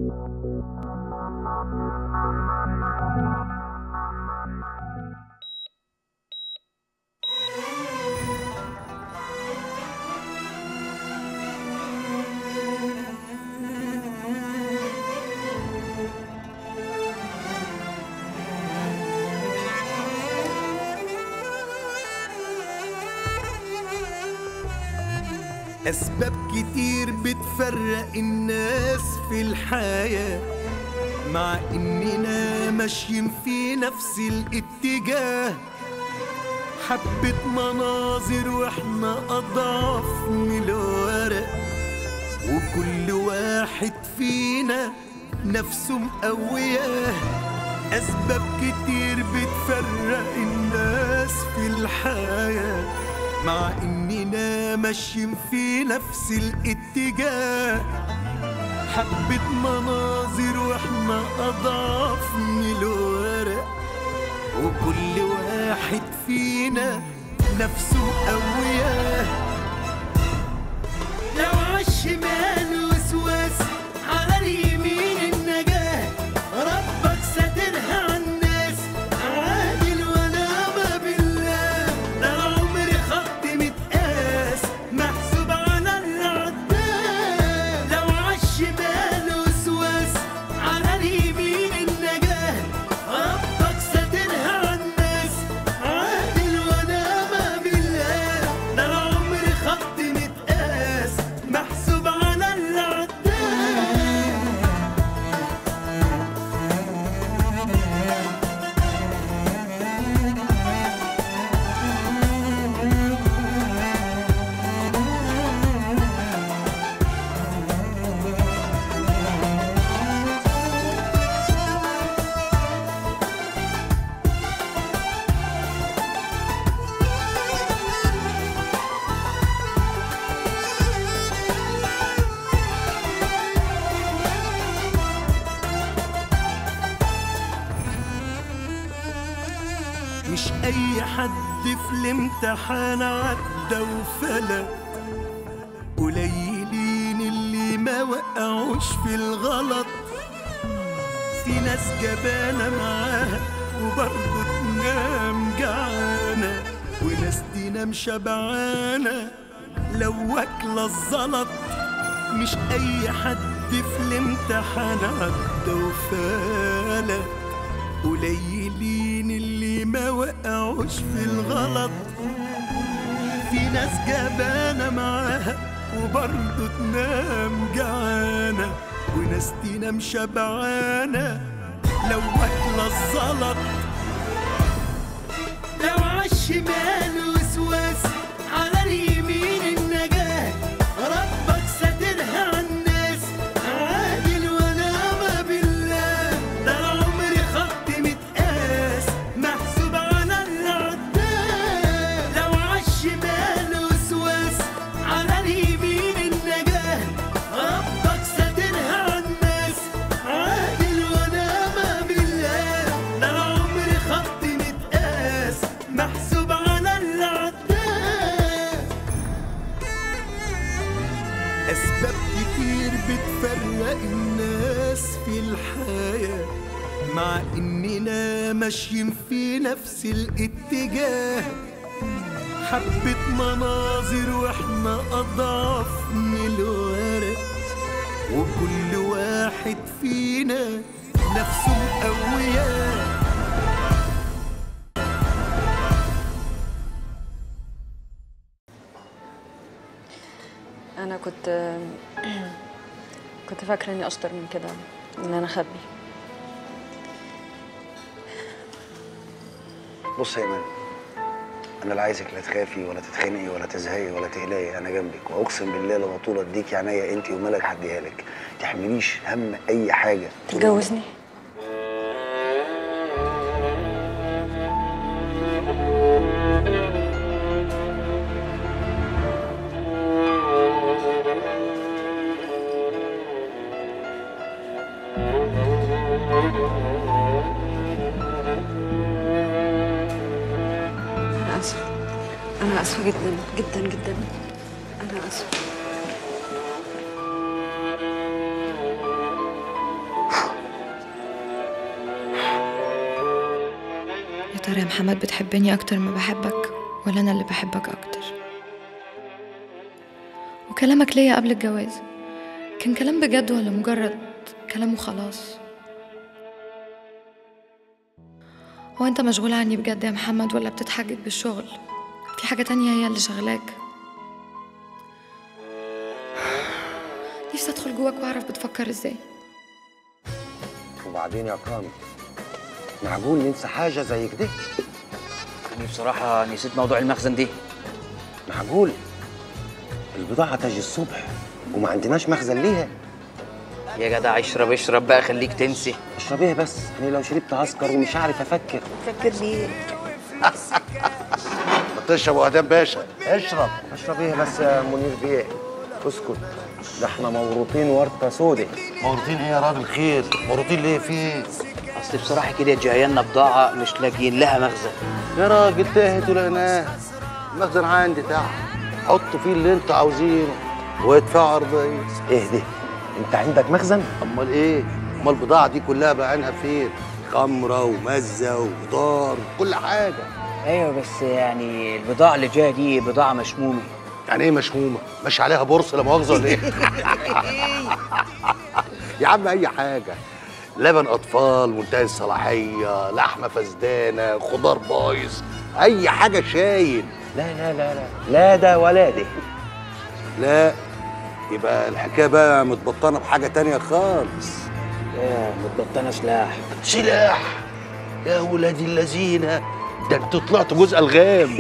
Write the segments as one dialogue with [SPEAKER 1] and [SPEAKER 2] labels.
[SPEAKER 1] أسباب كتير بتفرق الناس في الحياة مع إننا ماشيين في نفس الاتجاه حبة مناظر وإحنا أضعف من الورق وكل واحد فينا نفسه مقوياه أسباب كتير بتفرق الناس في الحياة مع إننا ماشيين في نفس الاتجاه حبة مناظر وإحنا أضعف من الورق وكل واحد فينا نفسه مقوياه لو عالشمال وسواس على اليمين النجاة ربك ساترها عالناس عادل ونعم بالله ده العمر خط متقاس محسوب على العداد لو عالشمال وسواس على اليمين النجاة ربك ساترها عالناس عادل ونعم بالله ده العمر خط متقاس محسوب على العداد مش اي حد في الامتحان عدى وفلت قليلين اللي ما وقعوش في الغلط في ناس جبانة معاها وبرضه تنام جعانة وناس تنام شبعانة لو واكلة الزلط مش أي حد في الامتحان عدى وفلت قليلين اللي ما وقعوش في الغلط في ناس جبانة معاها وبرضه تنام جعانة وناس تنام شبعانة لو واكلة الزلط لو عالشمال وسواس على اليمين النجاة ربك ساترها عالناس عادل ونعم بالله ده العمر خط متقاس محسوب على العداد لو عالشمال وسواس على اليمين النجاة ربك ساترها عالناس عادل ونعم بالله ده العمر خط متقاس محسوب على العداد أسباب كتير بتفرق الناس في الحياة مع إننا ماشيين في نفس الاتجاه حبة مناظر وإحنا أضعف من الورق وكل واحد فينا نفسه مقوياه
[SPEAKER 2] انا كنت كنت فاكره اني اشطر من كده ان انا اخبي
[SPEAKER 3] بص يا ايمان انا لا عايزك لا تخافي ولا تتخنقي ولا تزهقي ولا تقلقي انا جنبك واقسم بالله لما طول اديكي عينيا انت وملك هديها لك تحمليش هم اي حاجه
[SPEAKER 2] تتجوزني انا اسفه انا اسفه جدا جدا جدا انا اسفه ترى يا محمد بتحبني أكتر ما بحبك ولا أنا اللي بحبك أكتر وكلامك ليا قبل الجواز كان كلام بجد ولا مجرد كلام وخلاص هو أنت مشغول عني بجد يا محمد ولا بتتحجج بالشغل في حاجة تانية هي اللي شغلاك نفسي أدخل جواك وأعرف بتفكر إزاي
[SPEAKER 3] وبعدين يا كرامي معقول ننسى حاجه زي كده
[SPEAKER 4] أنا بصراحة نسيت موضوع المخزن دي
[SPEAKER 3] معقول البضاعه تجي الصبح وما عندناش مخزن ليها
[SPEAKER 4] يا جدع اشرب اشرب بقى خليك تنسي
[SPEAKER 3] اشرب ايه بس انا لو شربت عسكر ومش عارف افكر
[SPEAKER 4] فكر ليه
[SPEAKER 5] تشرب وهدام باشا
[SPEAKER 3] اشرب اشرب ايه بس يا منير بيه اسكت ده احنا موروثين ورطه سودة
[SPEAKER 5] مورطين ايه يا راجل خير مورطين ليه في ايه
[SPEAKER 4] أصل بصراحة كده جاية لنا بضاعة مش لاقيين لها مخزن
[SPEAKER 5] يا راجل تاهت ولقيناه المخزن عندي تحت حطوا فيه اللي انتوا عاوزينه وادفعوا ارضيه
[SPEAKER 3] ايه ده انت عندك مخزن
[SPEAKER 5] امال ايه امال البضاعه دي كلها بعينها فين خمره ومزه وخضار كل حاجه
[SPEAKER 4] أيوة بس يعني البضاعة اللي جاية دي بضاعة مشمومة
[SPEAKER 5] يعني ايه مشمومه ماشي عليها بورصه لا مؤاخذه ولا ايه يا عم اي حاجه لبن اطفال منتهي الصلاحيه لحمه فسدانه خضار بايظ اي حاجه شايل
[SPEAKER 3] لا لا لا لا لا ده ولا ده
[SPEAKER 5] لا يبقى الحكايه بقى متبطنه بحاجه تانية خالص
[SPEAKER 4] يا متبطنة سلاح
[SPEAKER 5] سلاح يا ولاد الذين ده انتوا طلعتوا جزء الغام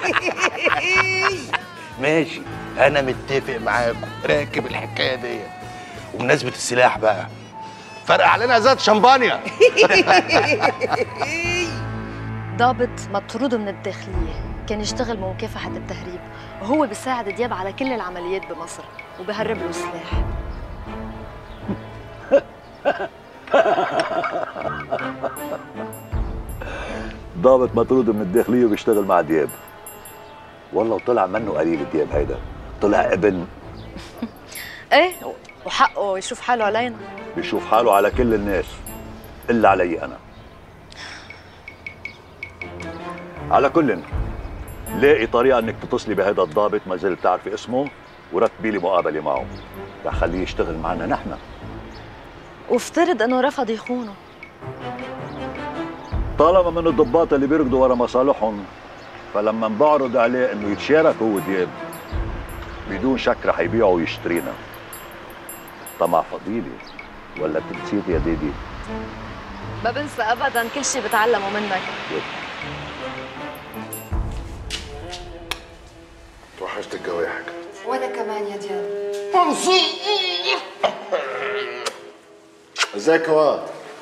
[SPEAKER 5] ماشي انا متفق معاكم راكب الحكايه دي وبمناسبه السلاح بقى فرق علينا ازازه شمبانيا
[SPEAKER 6] ضابط مطرود من الداخلية كان يشتغل بمكافحة التهريب وهو بيساعد دياب على كل العمليات بمصر وبهرب له سلاح
[SPEAKER 7] ضابط مطرود من الداخلية وبيشتغل مع دياب والله وطلع منه قليل دياب هيدا طلع ابن
[SPEAKER 6] ايه وحقه يشوف حاله علينا
[SPEAKER 7] بيشوف حاله على كل الناس إلا علي أنا على كل لاقي طريقة إنك تتصلي بهذا الضابط ما زلت تعرفي اسمه ورتبي لي مقابلة معه رح خليه يشتغل معنا نحن
[SPEAKER 6] وافترض انه رفض يخونه
[SPEAKER 7] طالما من الضباط اللي بيركضوا ورا مصالحهم فلما بعرض عليه انه يتشارك هو دياب بدون شك رح يبيعه ويشترينا طمع فضيلي ولا بتنسيت يا ديدي
[SPEAKER 6] ما بنسى ابدا كل شيء بتعلمه منك
[SPEAKER 5] توحشت الجو يا حاج
[SPEAKER 2] وأنا كمان يا دياب
[SPEAKER 5] ازيك يا واد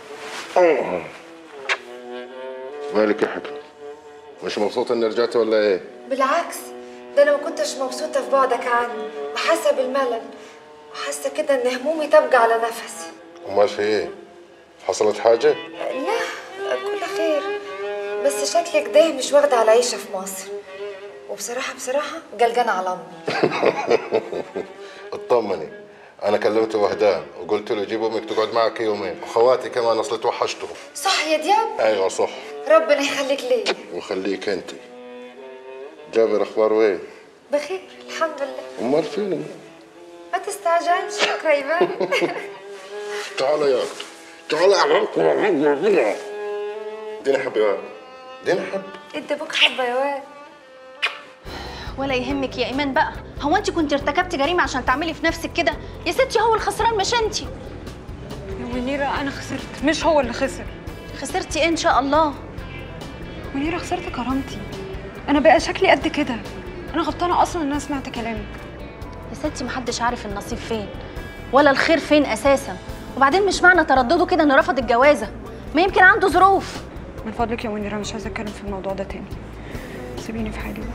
[SPEAKER 5] مالك يا حبيبي مش مبسوط اني رجعت ولا ايه
[SPEAKER 8] بالعكس ده انا ما كنتش مبسوطه في بعدك عني وحاسه بالملل وحاسه كده ان همومي تبقى على نفسي
[SPEAKER 5] امال في ايه حصلت حاجه
[SPEAKER 8] لا كل خير بس شكلك ده مش واخده على عيشه في مصر وبصراحه بصراحه قلقانه على امي
[SPEAKER 5] اطمني انا كلمت وهدان وقلت له جيب امك تقعد معك يومين وخواتي كمان اصل توحشتهم
[SPEAKER 8] صح يا دياب
[SPEAKER 5] ايوه صح
[SPEAKER 8] ربنا يخليك ليا
[SPEAKER 5] وخليك انت جابر اخباره ايه
[SPEAKER 8] بخير الحمد لله
[SPEAKER 5] امال فين
[SPEAKER 8] ما تستعجلش قريبا
[SPEAKER 5] تعال يا اخت تعال يا دينا حب يا دينا حب
[SPEAKER 8] انت بك حبه يا واد
[SPEAKER 9] ولا يهمك يا ايمان بقى هو انت كنت ارتكبتي جريمه عشان تعملي في نفسك كده يا ستي هو الخسران مش انت
[SPEAKER 2] يا منيرة أنا خسرت مش هو اللي خسر
[SPEAKER 9] خسرتي ايه ان شاء الله
[SPEAKER 2] منيرة خسرت كرامتي أنا بقى شكلي قد كده أنا غلطانة أصلا إن أنا سمعت كلامك
[SPEAKER 9] يا ستي محدش عارف النصيب فين ولا الخير فين اساسا وبعدين مش معنى تردده كده انه رفض الجوازه ما يمكن عنده ظروف
[SPEAKER 2] من فضلك يا منيرة مش عايزة أتكلم في الموضوع ده تاني سيبيني في حالي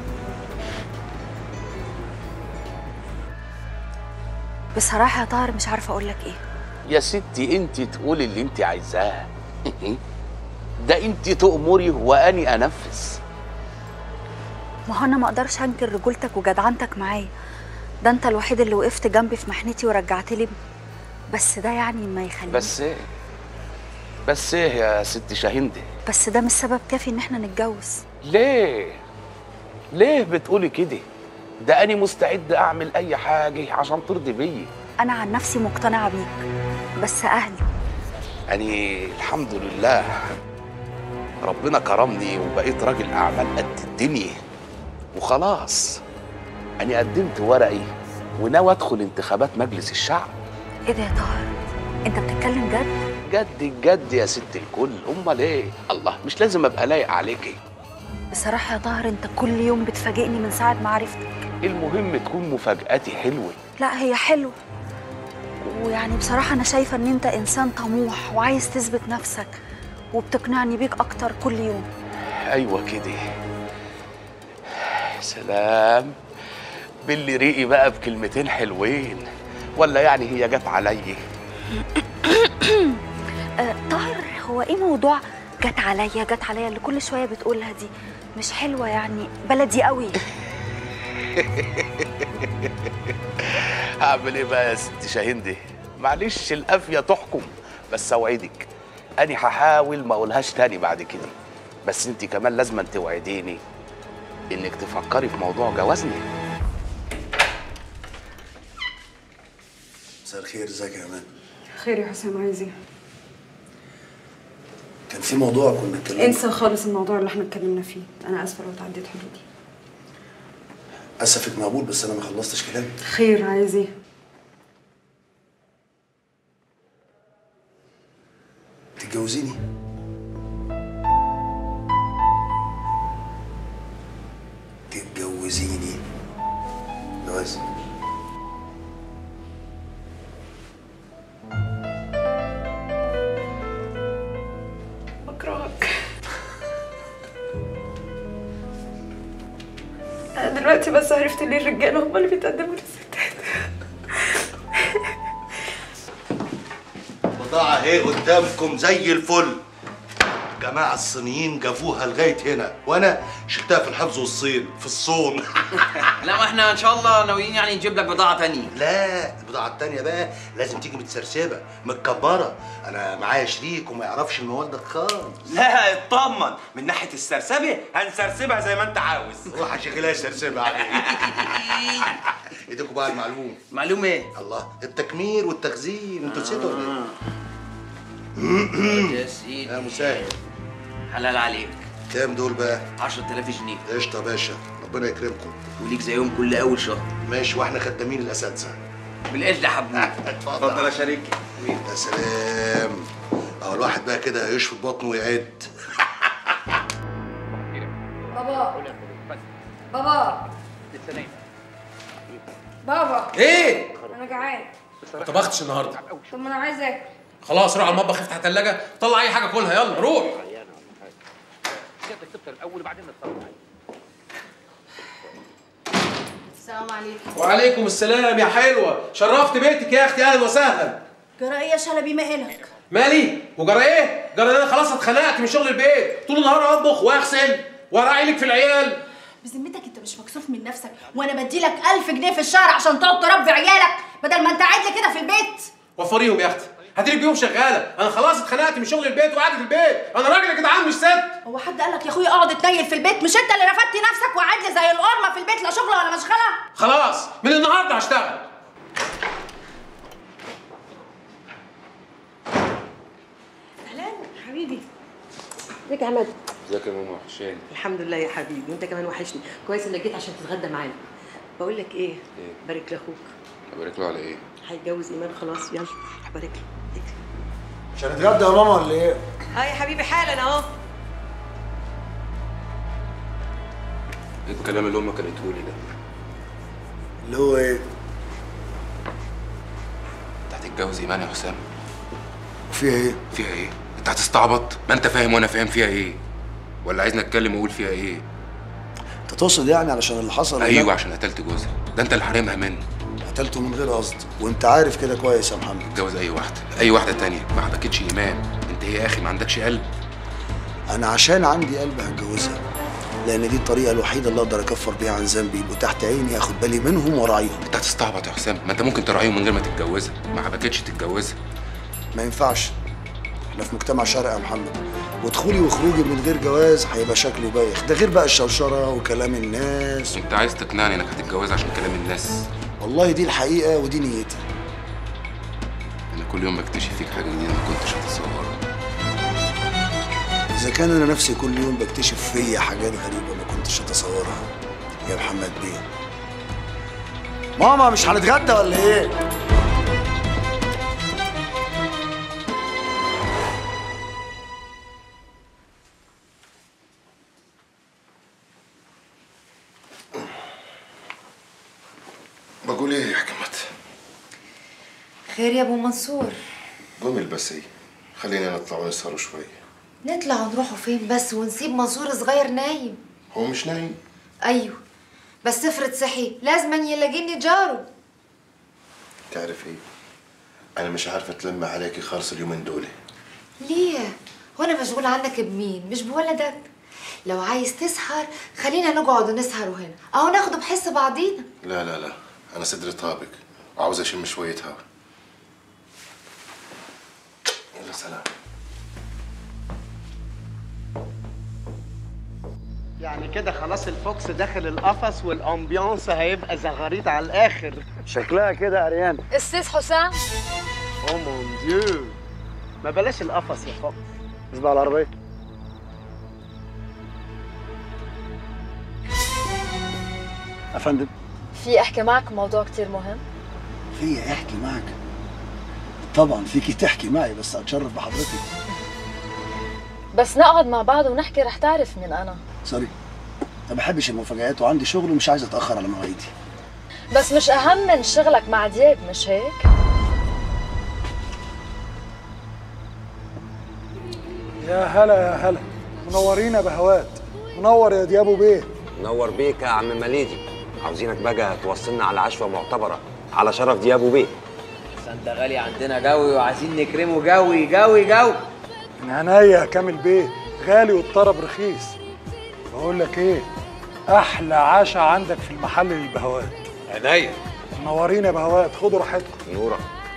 [SPEAKER 6] بصراحة يا طاهر مش عارفة أقول لك إيه
[SPEAKER 10] يا ستي انت تقولي اللي انت عايزاه ده انت تأمري واني انفذ
[SPEAKER 6] ما هو أنا ما أقدرش أنكر رجولتك وجدعنتك معايا ده أنت الوحيد اللي وقفت جنبي في محنتي ورجعت لي بس ده يعني ما يخليني
[SPEAKER 10] بس ايه بس ايه يا ست شاهندة
[SPEAKER 9] بس ده مش سبب كافي ان احنا نتجوز
[SPEAKER 10] ليه ليه بتقولي كده ده انا مستعد اعمل اي حاجه عشان ترضي بيي
[SPEAKER 9] انا عن نفسي مقتنعه بيك بس اهلي
[SPEAKER 10] أنا الحمد لله ربنا كرمني وبقيت راجل أعمال قد الدنيا وخلاص أنا قدمت ورقي وناوي أدخل انتخابات مجلس الشعب
[SPEAKER 9] ايه ده يا طاهر انت بتتكلم جد
[SPEAKER 10] جد الجد يا ست الكل أمال إيه الله مش لازم أبقى لايق عليكي
[SPEAKER 9] بصراحه يا طاهر انت كل يوم بتفاجئني من ساعه ما عرفتك
[SPEAKER 10] المهم تكون مفاجأتي حلوة
[SPEAKER 9] لا هي حلوه ويعني بصراحه انا شايفه ان انت انسان طموح وعايز تثبت نفسك وبتقنعني بيك اكتر كل يوم
[SPEAKER 10] أيوة كده سلام باللي ريقي بقى بكلمتين حلوين ولا يعني هي جت عليا
[SPEAKER 9] آه طاهر هو ايه موضوع جت عليا جت عليا اللي كل شويه بتقولها دي مش حلوه يعني بلدي قوي
[SPEAKER 10] هعمل ايه بقى يا ست شاهندي معلش القافيه تحكم بس اوعدك اني هحاول ما اقولهاش تاني بعد كده بس انت كمان لازم توعديني انك تفكري في موضوع جوازنا
[SPEAKER 3] مساء الخير ازيك يا امان
[SPEAKER 2] خير يا حسام عايز ايه؟
[SPEAKER 3] كان في موضوع كنا اتكلمنا
[SPEAKER 2] انسى خالص الموضوع اللي احنا اتكلمنا فيه انا اسفه لو تعديت حدودي
[SPEAKER 3] اسفك مقبول بس انا ما خلصتش كلامي
[SPEAKER 2] خير عايز ايه؟
[SPEAKER 3] تتجوزيني تتجوزيني جواز
[SPEAKER 2] بكرهك انا دلوقتي بس عرفت ليه الرجاله هم اللي بيتقدموا للستات
[SPEAKER 5] بضاعة اهي قدامكم زي الفل جماعة الصينيين جابوها لغاية هنا وأنا شلتها في الحفظ والصين في الصون
[SPEAKER 4] لا ما احنا ان شاء الله ناويين يعني نجيب لك بضاعه تانية
[SPEAKER 5] لا البضاعة التانية بقى لازم تيجي متسرسبة متكبرة أنا معايا شريك وما يعرفش المواد ده خالص
[SPEAKER 11] لا اطمن من ناحيه السرسبه هنسرسبها زي ما انت عاوز
[SPEAKER 5] روح شغلها سرسبة عليك ايديكم بقى المعلوم
[SPEAKER 4] معلوم ايه؟
[SPEAKER 5] الله التكمير والتخزين انتوا نسيتوا ولا
[SPEAKER 4] يا سيدي
[SPEAKER 5] ايه؟ يا مساعد
[SPEAKER 4] حلال عليك
[SPEAKER 5] كام دول بقى؟
[SPEAKER 4] 10000 جنيه
[SPEAKER 5] قشطة يا باشا ربنا يكرمكم
[SPEAKER 4] وليك زيهم كل اول شهر
[SPEAKER 5] ماشي واحنا خدامين الاساتذه
[SPEAKER 4] بالاذن يا حبيبي
[SPEAKER 5] اتفضل
[SPEAKER 11] يا شريكي
[SPEAKER 5] يا سلام اهو الواحد بقى كده يشفط بطنه ويعد
[SPEAKER 8] بابا بابا بابا
[SPEAKER 12] ايه
[SPEAKER 8] انا جعان
[SPEAKER 12] ما طبختش النهارده
[SPEAKER 8] طب ما انا عايز اكل
[SPEAKER 12] خلاص روح على المطبخ افتح الثلاجه طلع اي حاجه كلها يلا روح
[SPEAKER 9] السلام عليكم
[SPEAKER 12] وعليكم السلام يا حلوه شرفت بيتك يا اختي اهلا وسهلا
[SPEAKER 9] جرى ايه يا شلبي مالك
[SPEAKER 12] مالي وجرى ايه جرى إن انا خلاص اتخنقت من شغل البيت طول النهار اطبخ واغسل وراعي لك في العيال
[SPEAKER 9] بذمتك انت مش مكسوف من نفسك وانا بديلك ألف جنيه في الشهر عشان تقعد تربي عيالك بدل ما انت قاعد لي كده في البيت
[SPEAKER 12] وفريهم يا اختي هاتلك بيهم شغاله انا خلاص اتخنقت من شغل البيت وقعدة البيت انا راجل يا جدعان مش ست
[SPEAKER 9] هو حد قال لك يا اخويا اقعد اتنيل في البيت مش انت اللي رفدت نفسك وقاعد لي زي القرمه في البيت لا شغل ولا مشغله
[SPEAKER 12] خلاص من النهارده هشتغل
[SPEAKER 13] اهلا حبيبي ازيك يا عماد
[SPEAKER 14] ازيك يا ماما وحشاني
[SPEAKER 13] الحمد لله يا حبيبي وانت كمان وحشني كويس انك جيت عشان تتغدى معانا بقول لك ايه
[SPEAKER 14] ايه
[SPEAKER 13] بارك لاخوك
[SPEAKER 14] ابارك له على ايه
[SPEAKER 13] هيتجوز ايمان خلاص يلا هبارك له
[SPEAKER 3] مش هنتغدى يا ماما ولا ايه؟
[SPEAKER 13] ها يا حبيبي حالا اهو
[SPEAKER 14] ايه الكلام اللي امك قالته لي ده
[SPEAKER 3] اللي هو ايه؟
[SPEAKER 14] انت هتتجوز ايمان يا حسام
[SPEAKER 3] فيها ايه؟
[SPEAKER 14] فيها ايه انت هتستعبط ما انت فاهم وانا فاهم فيها ايه ولا عايزني اتكلم واقول فيها ايه
[SPEAKER 3] انت تقصد يعني علشان اللي حصل
[SPEAKER 14] ايوه عشان قتلت جوزها ده انت اللي حارمها مني
[SPEAKER 3] قتلته من غير قصد وانت عارف كده كويس يا محمد
[SPEAKER 14] اتجوز اي واحده اي واحده تانية ما حبكتش ايمان انت ايه يا اخي ما عندكش قلب
[SPEAKER 3] انا عشان عندي قلب هتجوزها لان دي الطريقه الوحيده اللي اقدر اكفر بيها عن ذنبي يبقوا تحت عيني اخد بالي منهم وراعيهم
[SPEAKER 14] انت هتستعبط يا حسام ما انت ممكن تراعيهم من غير ما تتجوزها ما حبكتش تتجوزها
[SPEAKER 3] ما ينفعش احنا في مجتمع شرقي يا محمد ودخولي وخروجي من غير جواز هيبقى شكله بايخ ده غير بقى الشوشره وكلام الناس
[SPEAKER 14] انت عايز تقنعني انك هتتجوز عشان كلام الناس
[SPEAKER 3] والله دي الحقيقه ودي نيتي
[SPEAKER 14] انا كل يوم بكتشف فيك حاجه جديده ما كنتش اتصورها
[SPEAKER 3] اذا كان انا نفسي كل يوم بكتشف فيا حاجات غريبه ما كنتش اتصورها يا محمد بيه ماما مش هنتغدى ولا ايه
[SPEAKER 15] بقول ايه يا حكمت
[SPEAKER 8] خير يا ابو منصور
[SPEAKER 15] قومي البسي خلينا نطلع ونسهروا شوي
[SPEAKER 8] نطلع ونروحوا فين بس ونسيب منصور صغير نايم
[SPEAKER 15] هو مش نايم
[SPEAKER 8] ايوه بس افرض صحي لازم يلاقيني جاره
[SPEAKER 15] تعرف ايه انا مش عارفه اتلم عليكي خالص اليومين دول
[SPEAKER 8] ليه وانا مشغول عنك بمين مش بولدك لو عايز تسهر خلينا نقعد ونسهروا هنا او ناخده بحس بعضينا
[SPEAKER 15] لا لا لا انا صدري طابق وعاوز اشم شويه هوا يلا سلام
[SPEAKER 16] يعني كده خلاص الفوكس داخل القفص والامبيانس هيبقى زغاريد على الاخر
[SPEAKER 3] شكلها كده يا ريان
[SPEAKER 6] استاذ حسام
[SPEAKER 16] او مون ديو ما بلاش القفص يا فوكس
[SPEAKER 3] اسمع على العربيه يا فندم
[SPEAKER 6] في احكي معك موضوع كتير مهم
[SPEAKER 3] في احكي معك طبعا فيكي تحكي معي بس اتشرف بحضرتك
[SPEAKER 6] بس نقعد مع بعض ونحكي رح تعرف مين انا
[SPEAKER 3] سوري ما بحبش المفاجآت وعندي شغل ومش عايز اتاخر على مواعيدي
[SPEAKER 6] بس مش اهم من شغلك مع دياب مش هيك
[SPEAKER 17] يا هلا يا هلا منورين يا بهوات منور يا ديابو بيه
[SPEAKER 11] نور بيك يا عم مليدي عاوزينك بقى توصلنا على عشوة معتبرة على شرف ديابو بيه
[SPEAKER 4] بس انت غالي عندنا قوي وعايزين نكرمه قوي قوي قوي
[SPEAKER 17] من عينيا يا كامل بيه غالي والطرب رخيص بقول لك ايه احلى عشاء عندك في المحل للبهوات
[SPEAKER 11] عينيا
[SPEAKER 17] منورين يا بهوات خدوا راحتكم
[SPEAKER 11] نورة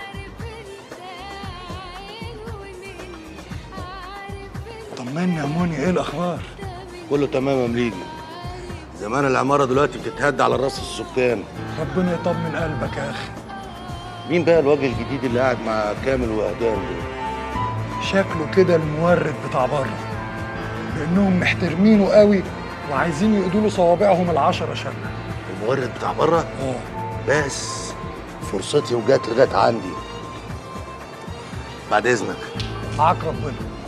[SPEAKER 17] طمني يا موني ايه الاخبار
[SPEAKER 5] كله تمام يا مليجي زمان العمارة دلوقتي بتتهد على راس السكان
[SPEAKER 17] ربنا يطمن قلبك يا اخي
[SPEAKER 5] مين بقى الوجه الجديد اللي قاعد مع كامل وهدان دول؟
[SPEAKER 17] شكله كده المورد بتاع بره لانهم محترمينه قوي وعايزين يقضوا له صوابعهم العشرة شمع
[SPEAKER 5] المورد بتاع بره؟
[SPEAKER 17] اه
[SPEAKER 5] بس فرصتي وجات لغايه عندي بعد اذنك
[SPEAKER 17] معاك ربنا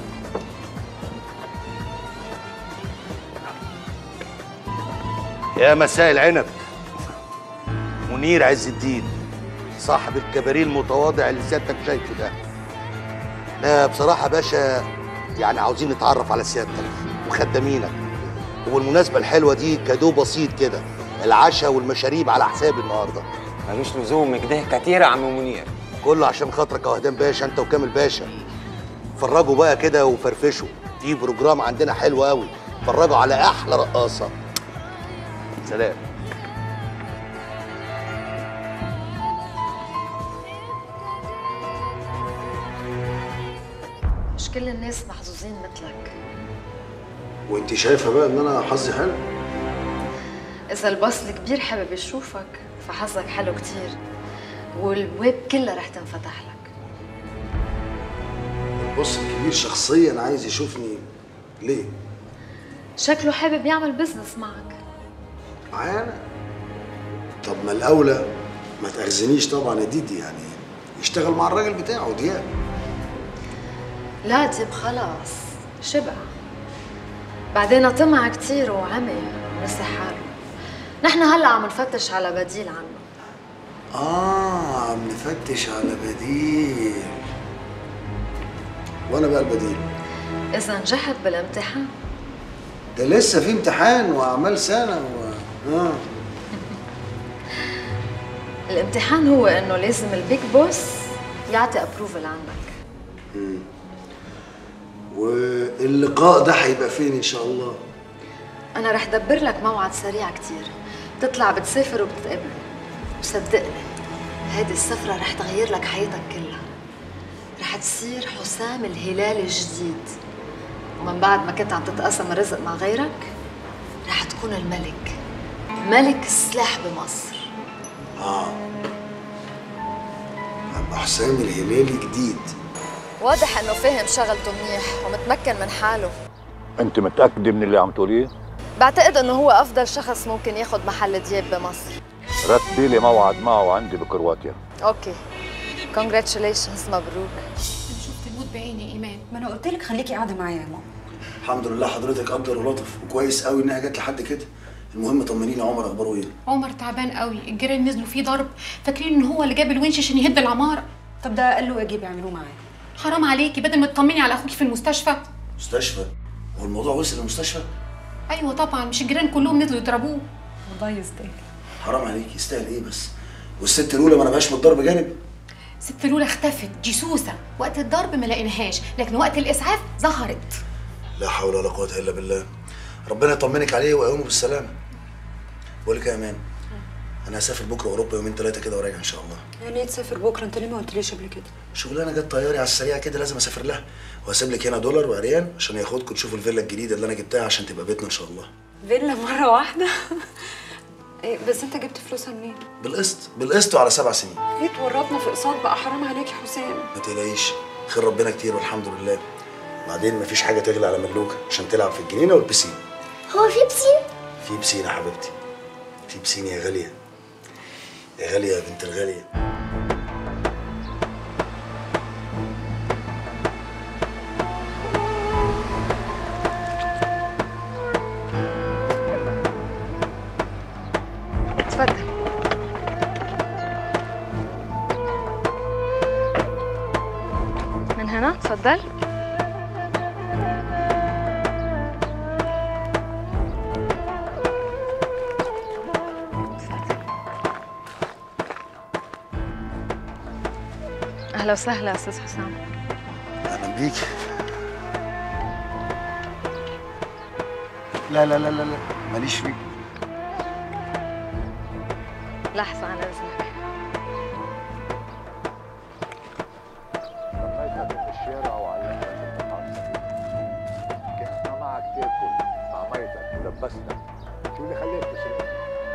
[SPEAKER 5] يا مساء العنب منير عز الدين صاحب الكباريه المتواضع اللي سيادتك شايفه ده لا بصراحة يا باشا يعني عاوزين نتعرف على سيادتك وخدامينك وبالمناسبة الحلوة دي كادو بسيط كده العشاء والمشاريب على حسابي النهارده
[SPEAKER 11] ملوش لزوم كده كتير يا عم منير
[SPEAKER 5] كله عشان خاطرك يا وهدان باشا انت وكامل باشا فرجوا بقى كده وفرفشوا في بروجرام عندنا حلو قوي فرجوا على احلى رقاصه سلام
[SPEAKER 6] مش كل الناس محظوظين مثلك
[SPEAKER 3] وانت شايفه بقى ان انا حظي حلو
[SPEAKER 6] اذا الباص الكبير حابب يشوفك فحظك حلو كتير والبواب كلها رح تنفتح لك
[SPEAKER 3] البص الكبير شخصيا عايز يشوفني ليه
[SPEAKER 6] شكله حابب يعمل بزنس معك
[SPEAKER 3] معايا انا طب ما الاولى ما تاخذنيش طبعا يا ديدي يعني يشتغل مع الراجل بتاعه دياب
[SPEAKER 6] لا ديب خلاص شبع بعدين طمع كتير وعمي ونسي حاله نحن هلا عم نفتش على بديل عنه
[SPEAKER 3] اه عم نفتش على بديل وانا بقى البديل
[SPEAKER 6] اذا نجحت بالامتحان
[SPEAKER 3] ده لسه في امتحان واعمال سنه و... اه
[SPEAKER 6] الامتحان هو انه لازم البيج بوس يعطي ابروفل عنك
[SPEAKER 3] مم. واللقاء ده هيبقى فين ان شاء الله
[SPEAKER 6] انا رح دبر لك موعد سريع كتير بتطلع بتسافر وبتقابله وصدقني هيدي السفرة رح تغير لك حياتك كلها رح تصير حسام الهلال الجديد ومن بعد ما كنت عم تتقاسم الرزق مع غيرك رح تكون الملك ملك السلاح بمصر
[SPEAKER 3] اه عم حسام الهلالي جديد
[SPEAKER 6] واضح انه فاهم شغلته منيح ومتمكن من حاله
[SPEAKER 7] انت متاكده من اللي عم تقوليه
[SPEAKER 6] بعتقد انه هو افضل شخص ممكن ياخذ محل دياب بمصر
[SPEAKER 7] رتبي لي موعد معه عندي بكرواتيا
[SPEAKER 6] اوكي كونجراتيوليشنز مبروك
[SPEAKER 18] شفت الموت بعيني يا ايمان ما انا قلت لك خليكي قاعده معايا يا ماما
[SPEAKER 3] الحمد لله حضرتك قدر ولطف وكويس قوي انها جت لحد كده المهم طمنيني عمر اخباره ايه
[SPEAKER 18] عمر تعبان قوي الجيران نزلوا فيه ضرب فاكرين ان هو اللي جاب الونش عشان يهد العماره طب ده قال له اجيب يعملوه معاه حرام عليكي بدل ما تطمني على اخوكي في المستشفى
[SPEAKER 3] مستشفى هو الموضوع وصل للمستشفى
[SPEAKER 18] ايوه طبعا مش الجيران كلهم نزلوا يضربوه والله يستاهل
[SPEAKER 3] حرام عليك يستاهل ايه بس والست الاولى ما نبهاش من الضرب جانب
[SPEAKER 18] ست لولا اختفت جيسوسه وقت الضرب ما لقيناهاش لكن وقت الاسعاف ظهرت
[SPEAKER 3] لا حول ولا قوه الا بالله ربنا يطمنك عليه ويقومه بالسلامه بقول لك يا امان انا هسافر بكره اوروبا يومين ثلاثه كده وراجع ان شاء الله
[SPEAKER 13] يعني ايه تسافر بكره انت ليه ما قلتليش قبل كده
[SPEAKER 3] شغلانه جت طياري على السريع كده لازم اسافر لها وهسيب لك هنا دولار وعريان عشان ياخدكم تشوفوا الفيلا الجديده اللي انا جبتها عشان تبقى بيتنا ان شاء الله
[SPEAKER 13] فيلا مره واحده إيه بس انت جبت فلوسها منين
[SPEAKER 3] بالقسط بالقسط وعلى سبع سنين
[SPEAKER 13] ليه تورطنا في اقساط بقى حرام عليك يا حسام
[SPEAKER 3] ما تقلقيش خير ربنا كتير والحمد لله بعدين مفيش حاجه تغلى على ملوكه عشان تلعب في الجنينه والبسين
[SPEAKER 19] هو في بسين؟
[SPEAKER 3] في بسين يا حبيبتي في بسين يا غاليه يا غاليه يا بنت الغاليه
[SPEAKER 6] تفضل من هنا تفضل اهلا وسهلا استاذ حسام
[SPEAKER 3] اهلا بيك لا لا لا لا لا ماليش فيك
[SPEAKER 6] لحظه عن اذنك
[SPEAKER 7] رميتك في الشارع وعلقتك في المحطة كنا معك تاكل طعميتك ولبستك شو اللي خليك تسرق؟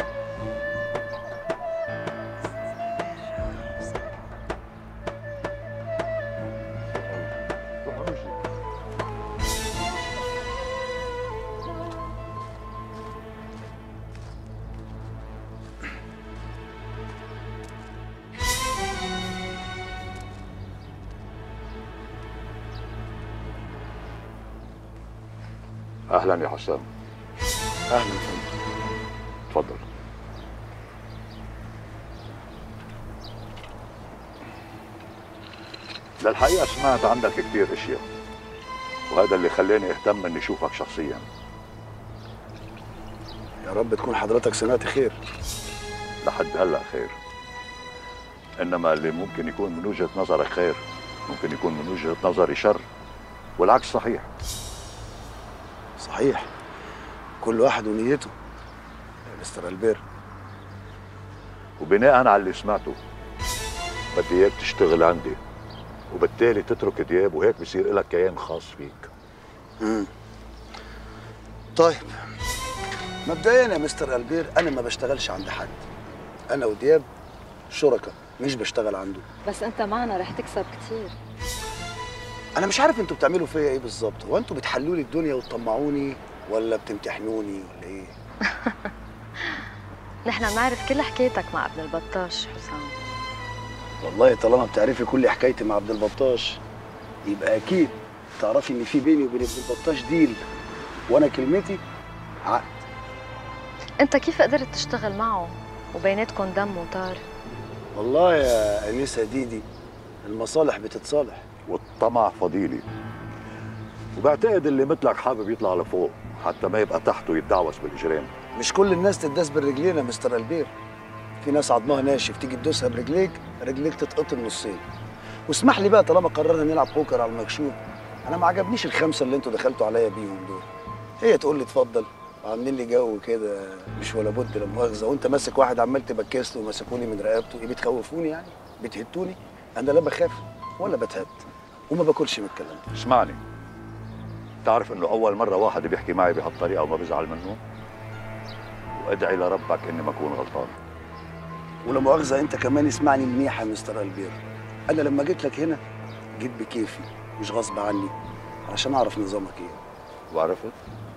[SPEAKER 7] روح رشدي اهلا يا حسام
[SPEAKER 3] اهلا فندم
[SPEAKER 7] تفضل للحقيقة سمعت عندك كتير اشياء وهذا اللي خلاني اهتم اني اشوفك شخصيا
[SPEAKER 3] يا رب تكون حضرتك سمعت خير
[SPEAKER 7] لحد هلا خير انما اللي ممكن يكون من وجهة نظرك خير ممكن يكون من وجهة نظري شر والعكس صحيح
[SPEAKER 3] صحيح كل واحد ونيته يا مستر البير
[SPEAKER 7] وبناء على اللي سمعته بدي اياك تشتغل عندي وبالتالي تترك دياب وهيك بصير لك كيان خاص فيك
[SPEAKER 3] مم. طيب مبدئيا يا مستر البير انا ما بشتغلش عند حد انا ودياب شركاء مش بشتغل عنده
[SPEAKER 6] بس انت معنا رح تكسب كتير
[SPEAKER 3] انا مش عارف انتوا بتعملوا فيا ايه بالظبط هو انتوا بتحلوا لي الدنيا وتطمعوني ولا بتمتحنوني ولا ايه
[SPEAKER 6] نحن بنعرف كل حكايتك مع ابن البطاش حسام
[SPEAKER 3] والله طالما بتعرفي كل حكايتي مع عبد البطاش يبقى اكيد تعرفي ان في بيني وبين ابن البطاش ديل وانا كلمتي عقد
[SPEAKER 6] انت كيف قدرت تشتغل معه وبيناتكم دم وطار
[SPEAKER 3] والله يا انسه ديدي المصالح بتتصالح
[SPEAKER 7] والطمع فضيلي وبعتقد اللي مثلك حابب يطلع لفوق حتى ما يبقى تحته يتدعوس بالاجرام
[SPEAKER 3] مش كل الناس تداس بالرجلين يا مستر البير في ناس عضمها ناشف تيجي تدوسها برجليك رجليك تتقطم نصين واسمح لي بقى طالما قررنا نلعب بوكر على المكشوف انا ما عجبنيش الخمسه اللي انتوا دخلتوا عليا بيهم دول هي تقول لي اتفضل وعاملين لي جو كده مش ولا بد لا مؤاخذه وانت ماسك واحد عمال تبكس له ومسكوني من رقبته ايه بتخوفوني يعني بتهتوني انا لا بخاف ولا بتهت وما باكلش من الكلام ده
[SPEAKER 7] اسمعني بتعرف انه اول مره واحد بيحكي معي بهالطريقه وما بزعل منه وادعي لربك اني ما اكون غلطان
[SPEAKER 3] ولا مؤاخذه انت كمان اسمعني منيح يا مستر البير انا لما جيت لك هنا جيت بكيفي مش غصب عني علشان اعرف نظامك ايه
[SPEAKER 7] وعرفت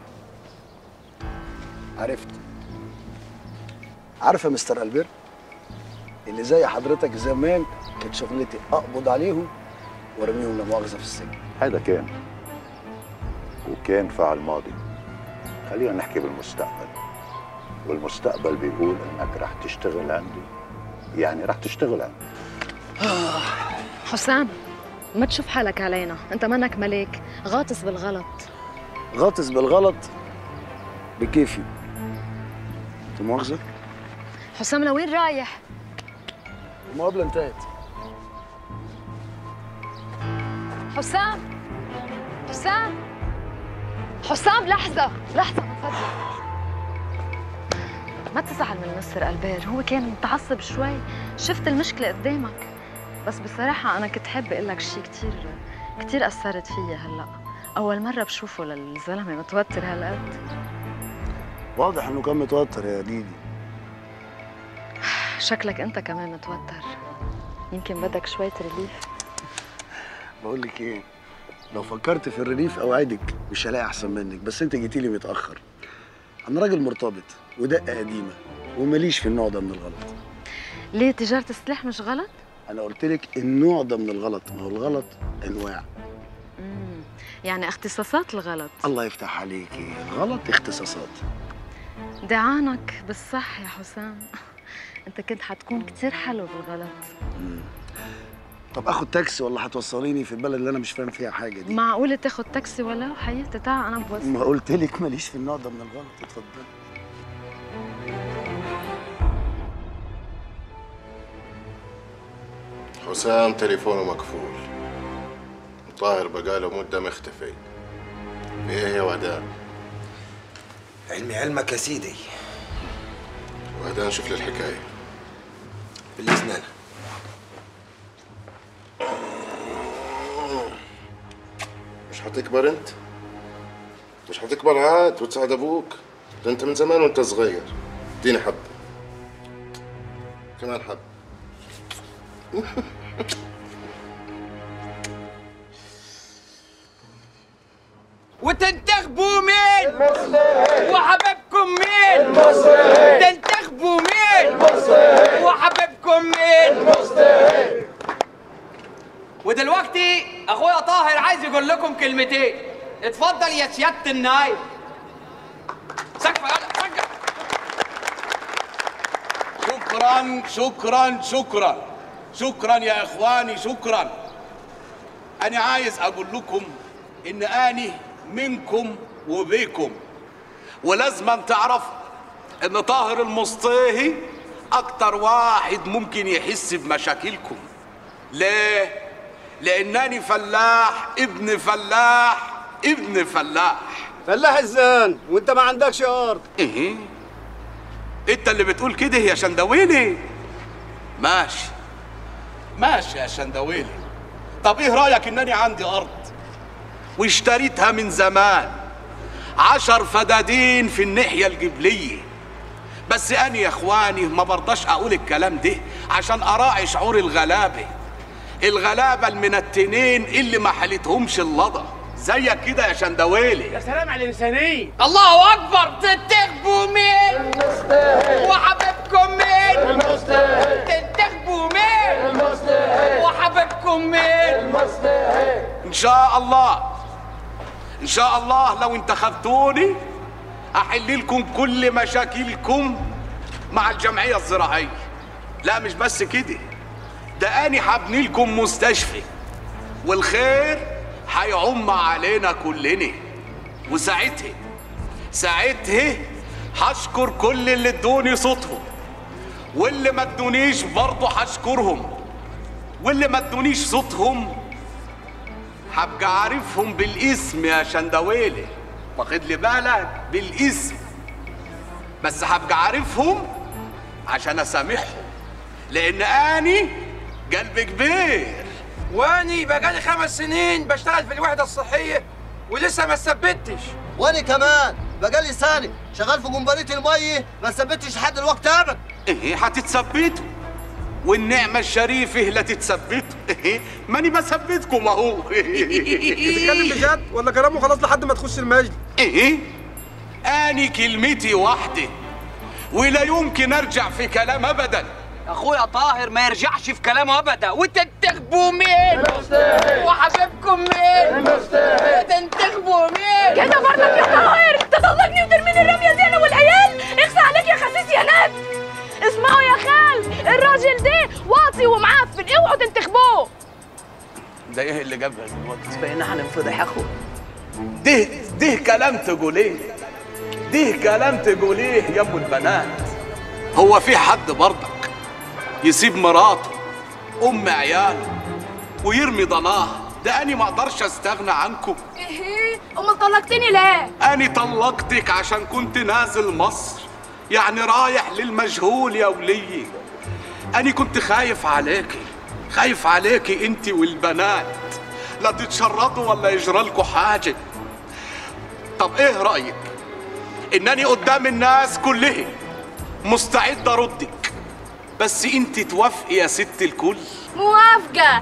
[SPEAKER 3] عرفت عارف يا مستر البير اللي زي حضرتك زمان كانت شغلتي اقبض عليهم وارميهم لا مؤاخذه في السجن
[SPEAKER 7] هذا كان وكان فعل ماضي خلينا نحكي بالمستقبل والمستقبل بيقول انك رح تشتغل عندي يعني رح تشتغل عندي
[SPEAKER 6] حسام ما تشوف حالك علينا انت منك ملاك غاطس بالغلط
[SPEAKER 3] غاطس بالغلط بكيفي لا مؤاخذه
[SPEAKER 6] حسام لوين رايح
[SPEAKER 3] المقابله انتهت
[SPEAKER 6] حسام حسام حسام لحظة لحظة من فضلك ما تزعل من مستر البير هو كان متعصب شوي شفت المشكلة قدامك بس بصراحة أنا كنت حابة أقول لك شيء كتير كتير أثرت فيا هلا أول مرة بشوفه للزلمة متوتر هالقد
[SPEAKER 3] واضح انه كان متوتر يا ديدي
[SPEAKER 6] شكلك أنت كمان متوتر يمكن بدك شوية ريليف
[SPEAKER 3] بقول لك ايه لو فكرت في الريليف اوعدك مش هلاقي احسن منك بس انت جيتي لي متاخر انا راجل مرتبط ودقه قديمه وماليش في النوع ده من الغلط
[SPEAKER 6] ليه تجارة السلاح مش غلط؟
[SPEAKER 3] انا قلت لك النوع ده من الغلط ما هو الغلط انواع
[SPEAKER 6] مم. يعني اختصاصات الغلط
[SPEAKER 3] الله يفتح عليكي الغلط اختصاصات
[SPEAKER 6] دعانك بالصح يا حسام انت كنت حتكون كتير حلو بالغلط
[SPEAKER 3] طب اخد تاكسي ولا هتوصليني في البلد اللي انا مش فاهم فيها حاجه دي
[SPEAKER 6] معقولة تاخد تاكسي ولا حياتي تعال انا بوصل
[SPEAKER 3] ما قلت لك ماليش في النوع ده من الغلط اتفضلي
[SPEAKER 15] حسام تليفونه مقفول طاهر بقاله مدة مختفي في ايه يا وهدان؟
[SPEAKER 11] علمي علمك يا سيدي
[SPEAKER 15] وهدان شوف لي الحكاية
[SPEAKER 11] بالإذن أنا
[SPEAKER 15] مش هتكبر انت؟ مش هتكبر عاد وتساعد ابوك ده انت من زمان وانت صغير اديني حبة كمان حبة
[SPEAKER 19] وتنتخبوا مين؟ وحبيبكم مين؟ تنتخبوا مين؟ وحبيبكم مين؟ ودلوقتي اخويا طاهر عايز يقول لكم كلمتين اتفضل يا سياده النايب سقف يلا سقف
[SPEAKER 10] شكرا شكرا شكرا شكرا يا اخواني شكرا انا عايز اقول لكم ان اني منكم وبيكم ولازم تعرف ان طاهر المصطيهي اكتر واحد ممكن يحس بمشاكلكم ليه لانني فلاح ابن فلاح ابن فلاح
[SPEAKER 16] فلاح الزان وانت ما عندكش ارض
[SPEAKER 10] ايه انت اللي بتقول كده يا شندويلي ماشي ماشي يا شندويلي طب ايه رايك انني عندي ارض واشتريتها من زمان عشر فدادين في الناحية الجبلية بس أنا يا إخواني ما برضاش أقول الكلام ده عشان أراعي شعور الغلابة الغلابة المنتنين اللي ما حلتهمش اللضا زيك كده يا شندويلي
[SPEAKER 19] يا سلام على الانسانيه الله اكبر تنتخبوا مين وحبيبكم مين تنتخبوا مين وحبيبكم مين
[SPEAKER 10] إن شاء الله إن شاء الله لو انتخبتوني أحل لكم كل مشاكلكم مع الجمعية الزراعية لا مش بس كده ده أنا هبني لكم مستشفى والخير هيعم علينا كلنا وساعتها ساعتها هشكر كل اللي ادوني صوتهم واللي ما ادونيش برضه هشكرهم واللي ما ادونيش صوتهم هبقى عارفهم بالاسم يا شندويلي واخد لي بالك بالاسم بس هبقى عارفهم عشان اسامحهم لان اني قلبي كبير
[SPEAKER 19] واني بقالي خمس سنين بشتغل في الوحده الصحيه
[SPEAKER 20] ولسه ما ثبتش
[SPEAKER 21] وانا كمان بقالي سنه شغال في جمبريه الميه ما ثبتش لحد الوقت ابدا
[SPEAKER 10] ايه هتتثبتوا والنعمة الشريفة لا تتثبتوا ايه ماني بثبتكم اهو
[SPEAKER 20] بتتكلم بجد ولا كلامه خلاص لحد ما تخش المجلس
[SPEAKER 10] ايه اني كلمتي واحدة ولا يمكن ارجع في كلام ابدا
[SPEAKER 19] اخويا طاهر ما يرجعش في كلامه ابدا وتنتخبوا مين وحبيبكم مين وتنتخبوا مين
[SPEAKER 22] كده برضك يا طاهر تطلقني وترميني الرميه دي انا والعيال اخفى عليك يا خسيس يا ناد اسمعوا يا خال الراجل ده واطي ومعفن اوعوا تنتخبوه
[SPEAKER 10] ده ايه اللي جابها دلوقتي بقينا هننفضح اخو ده ده كلام تقوليه ده كلام تقوليه يا ابو البنات هو في حد برضك يسيب مراته ام عياله ويرمي ضناه ده اني ما اقدرش استغنى عنكم
[SPEAKER 22] ايه امال طلقتني ليه
[SPEAKER 10] اني طلقتك عشان كنت نازل مصر يعني رايح للمجهول يا وليي اني كنت خايف عليكي خايف عليكي انت والبنات لا تتشردوا ولا يجرى لكم حاجه طب ايه رايك انني قدام الناس كلهم مستعد اردك بس انت توافقي يا ست الكل
[SPEAKER 22] موافقه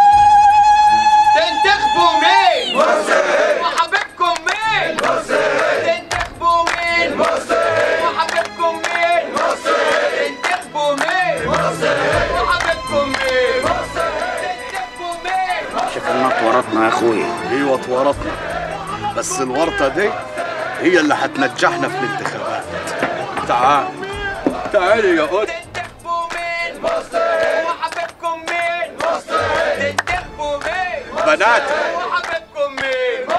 [SPEAKER 19] تنتخبوا مين وحبيبكم مين تنتخبوا مين وحبيبكم مين تنتخبوا مين وحبيبكم مين تنتخبوا مين
[SPEAKER 10] شكلنا اتورطنا يا اخويا ايوه اتورطنا بس الورطه دي هي اللي هتنجحنا في الانتخابات تعال تعالي يا قط
[SPEAKER 19] وحبيبكم مين تنتخبوا مين
[SPEAKER 10] بناتي
[SPEAKER 19] وحبيبكم مين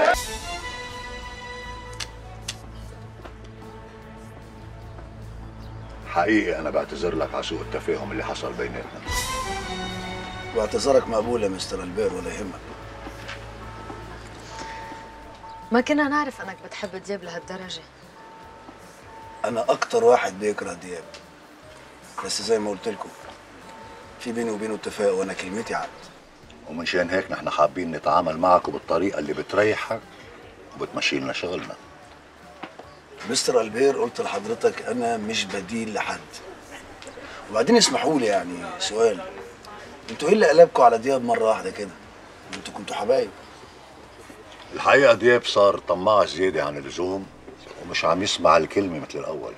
[SPEAKER 7] حقيقي انا بعتذر لك على سوء التفاهم اللي حصل بيناتنا
[SPEAKER 3] واعتذارك مقبول يا مستر البير ولا يهمك
[SPEAKER 2] ما كنا نعرف انك بتحب دياب لهالدرجه
[SPEAKER 3] انا اكتر واحد بيكره دياب بس زي ما قلت لكم في بيني وبينه اتفاق وانا كلمتي عقد
[SPEAKER 7] ومنشان هيك نحن حابين نتعامل معك بالطريقه اللي بتريحك وبتمشي لنا شغلنا
[SPEAKER 3] مستر البير قلت لحضرتك انا مش بديل لحد وبعدين اسمحوا لي يعني سؤال انتوا ايه اللي قلبكم على دياب مره واحده كده انتوا كنتوا حبايب
[SPEAKER 7] الحقيقه دياب صار طماع زياده عن اللزوم ومش عم يسمع الكلمه مثل الاول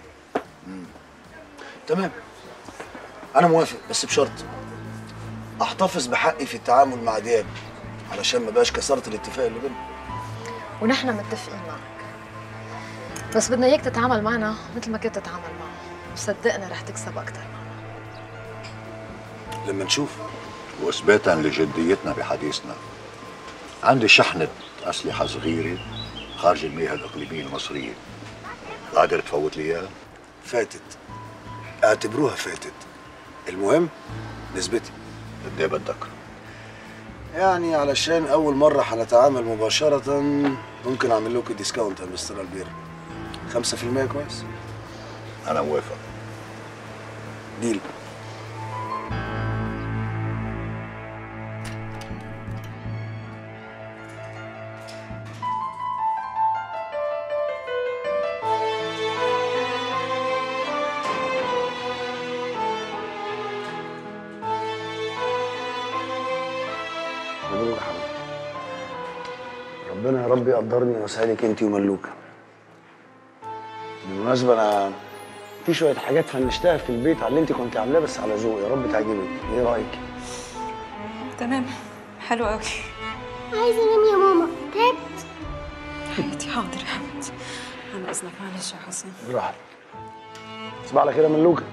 [SPEAKER 3] تمام انا موافق بس بشرط احتفظ بحقي في التعامل مع دياب علشان ما بقاش كسرت الاتفاق اللي بيننا
[SPEAKER 2] ونحن متفقين معك بس بدنا اياك تتعامل معنا مثل ما كنت تتعامل معه وصدقني رح تكسب اكثر
[SPEAKER 3] لما نشوف
[SPEAKER 7] واثباتا لجديتنا بحديثنا عندي شحنه اسلحه صغيره خارج المياه الاقليميه المصريه قادر تفوت لي اياها؟
[SPEAKER 3] فاتت اعتبروها فاتت المهم نسبتي
[SPEAKER 7] قد ايه بدك؟
[SPEAKER 3] يعني علشان اول مره هنتعامل مباشره ممكن اعمل لكم ديسكاونت يا مستر البير 5% كويس
[SPEAKER 7] انا موافق
[SPEAKER 3] ديل مبروك يا حبيبي ربنا يا رب يقدرني ويسعدك انت وملوكه بالمناسبه انا في شويه حاجات فنشتها في البيت على اللي انت كنت عاملاه بس على ذوق يا رب تعجبك ايه رايك
[SPEAKER 2] تمام حلو قوي
[SPEAKER 23] عايزه انام يا ماما تعبت
[SPEAKER 2] حبيبتي حاضر يا حبيبتي انا اذنك معلش يا حسين
[SPEAKER 3] براحتك تصبح على خير يا ملوكه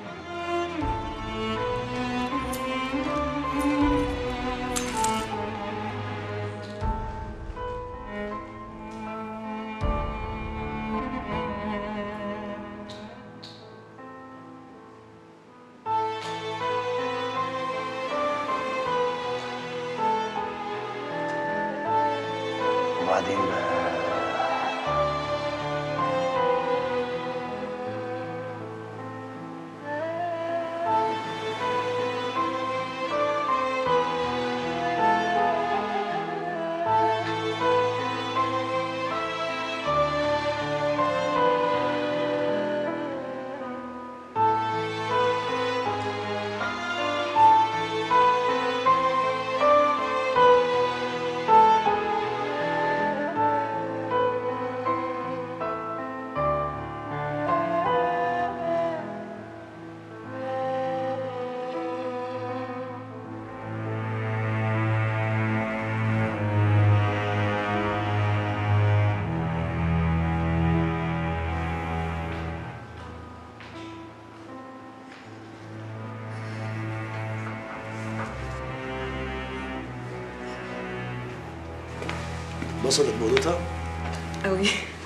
[SPEAKER 3] وبعدين بقى انبسطت بوضتها؟
[SPEAKER 1] قوي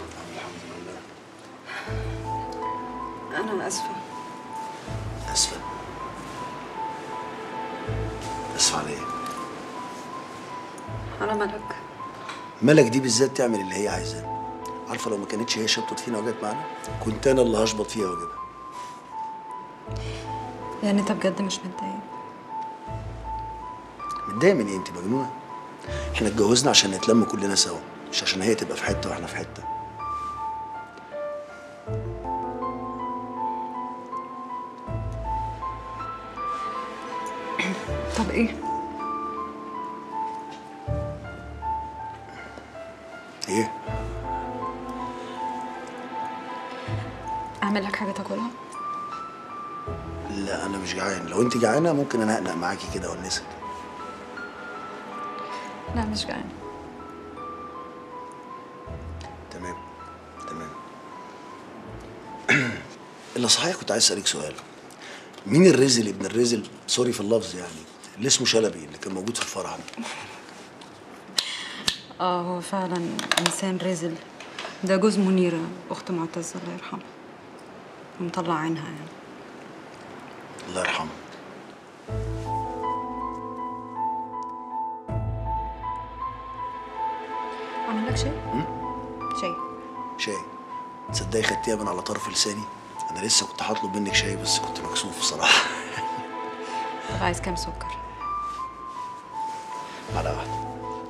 [SPEAKER 1] انا اسفه
[SPEAKER 3] اسفه اسفه على ايه؟
[SPEAKER 1] على ملك
[SPEAKER 3] ملك دي بالذات تعمل اللي هي عايزاه عارفه لو ما كانتش هي شبطت فينا وجت معانا كنت انا اللي هشبط فيها واجيبها
[SPEAKER 1] يعني انت بجد مش متضايق
[SPEAKER 3] متضايق من ايه انت مجنونه احنا اتجوزنا عشان نتلم كلنا سوا مش عشان هي تبقى في حته واحنا في حته
[SPEAKER 1] طب ايه
[SPEAKER 3] ايه
[SPEAKER 1] اعمل لك حاجه تاكلها
[SPEAKER 3] لا انا مش جعان لو انت جعانه ممكن انا اقنق معاكي كده وانسك
[SPEAKER 1] لا مش جعانه
[SPEAKER 3] تمام تمام الا صحيح كنت عايز اسالك سؤال مين الرزل ابن الرزل سوري في اللفظ يعني اللي اسمه شلبي اللي كان موجود في الفرح ده
[SPEAKER 1] اه هو فعلا انسان رزل ده جوز منيره اخت معتز الله يرحمها ومطلع عينها يعني
[SPEAKER 3] الله يرحمه
[SPEAKER 1] اعمل لك شاي شاي
[SPEAKER 3] شاي تصدقي خدتيها من على طرف لساني انا لسه كنت هطلب منك شاي بس كنت مكسوف بصراحه
[SPEAKER 1] طب عايز كام سكر
[SPEAKER 3] على واحده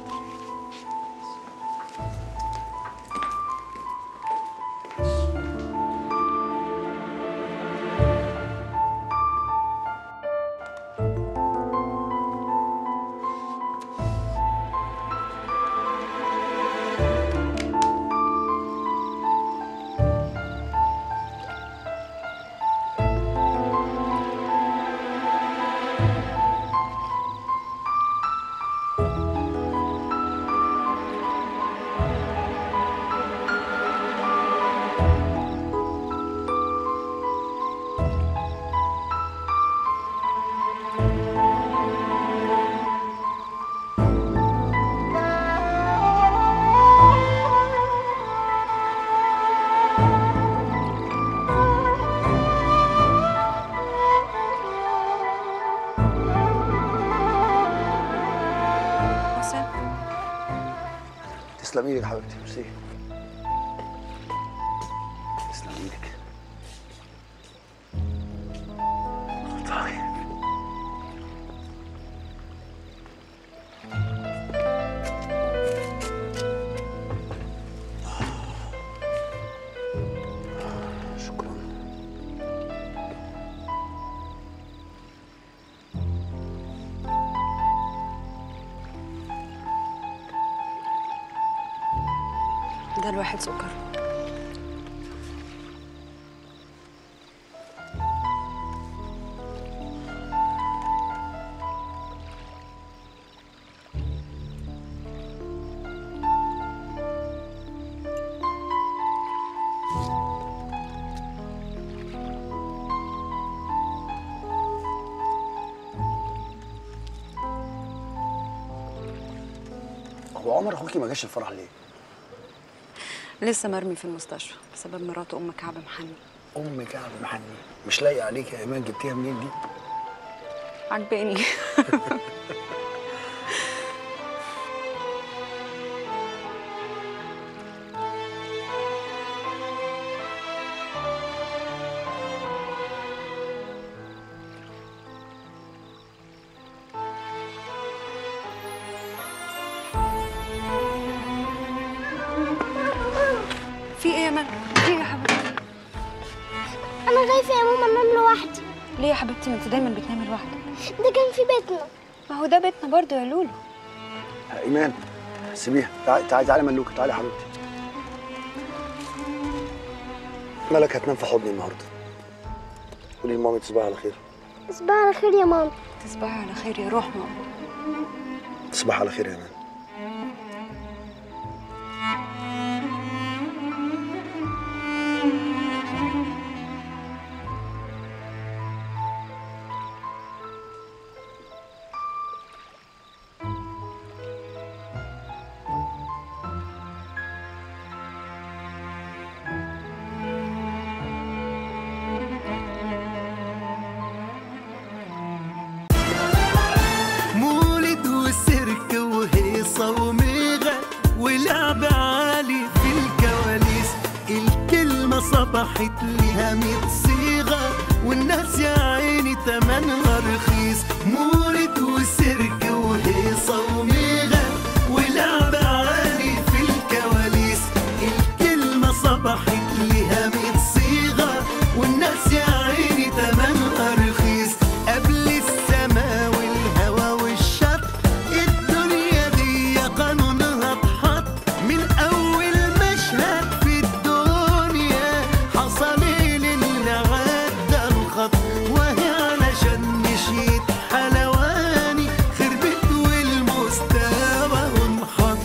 [SPEAKER 1] حسام
[SPEAKER 3] تسلمي لي يا حبيبتي ميرسي تسلمي لك شكرا
[SPEAKER 1] ده الواحد سكر
[SPEAKER 3] هو عمر اخوكي ما جاش الفرح ليه؟
[SPEAKER 1] لسه مرمي في المستشفى بسبب مراته ام كعب محني
[SPEAKER 3] ام كعب محني مش لايقه عليك يا ايمان جبتيها منين دي؟
[SPEAKER 1] عجباني في ايه يا مال؟ في ايه يا حبيبتي؟
[SPEAKER 23] انا خايفه يا ماما انام لوحدي
[SPEAKER 1] ليه يا حبيبتي ما انت دايما بتنامي لوحدك
[SPEAKER 23] ده كان في بيتنا
[SPEAKER 1] ما هو ده بيتنا برضه يا لولو
[SPEAKER 3] يا ايمان سيبيها تعالي تعالي تعالي ملوكه تعالي يا حبيبتي ملك هتنام في حضني النهارده قولي لمامي تصبحي على خير
[SPEAKER 23] تصبحي على خير يا ماما
[SPEAKER 1] تصبحي على خير يا روح ماما
[SPEAKER 3] تصبحي على خير يا ايمان
[SPEAKER 9] صبحت ليها ميت صيغة والناس يا عيني تمنها رخيص مولد وسيرك وهيصة وميغة ولعب عالي في الكواليس الكلمة صبحت ليها ميت صيغة والناس يا عيني تمنها رخيص قبل السما والهوى والشط الدنيا دي قانونها اتحط من اول مشهد في الدنيا حصل اللي عدى الخط وهي علشان مشيت حلواني خربت والمستوى انحط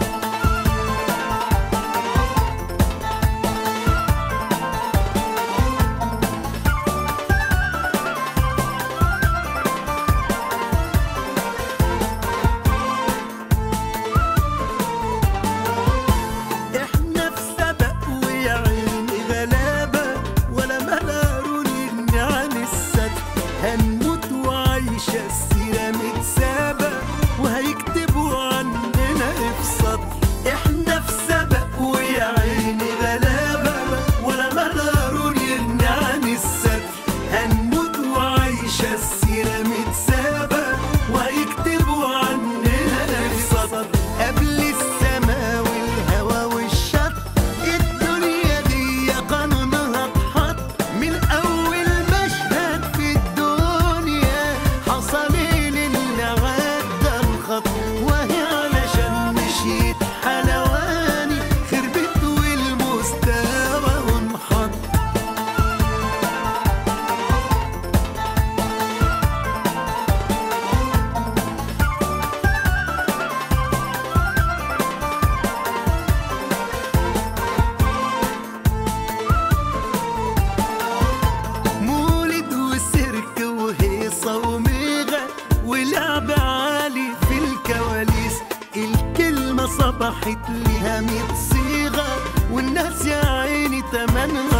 [SPEAKER 9] احنا في سبق ويا عيني غلابة ولا ملاروني عن السد هنموت وعايشة السيرة متسابة وهيكتبوا عننا افسط احنا في سبق ويا عيني غلابة ولا ملاروني عن السد هنموت وعايشة السيرة متسابة وهيكتبوا عننا افسط قبل السما والهوى والشط الدنيا دي قانونها اتحط من اول مشهد في الدنيا حصل اللي عدى الخط وهي علشان مشيت حلواني خربت والمستوى انحط مولد وسيرك وهيصة وميغة ولعب عالي في الكواليس الكلمة صبحت ليها ميت صيغة والناس يا عيني تمنها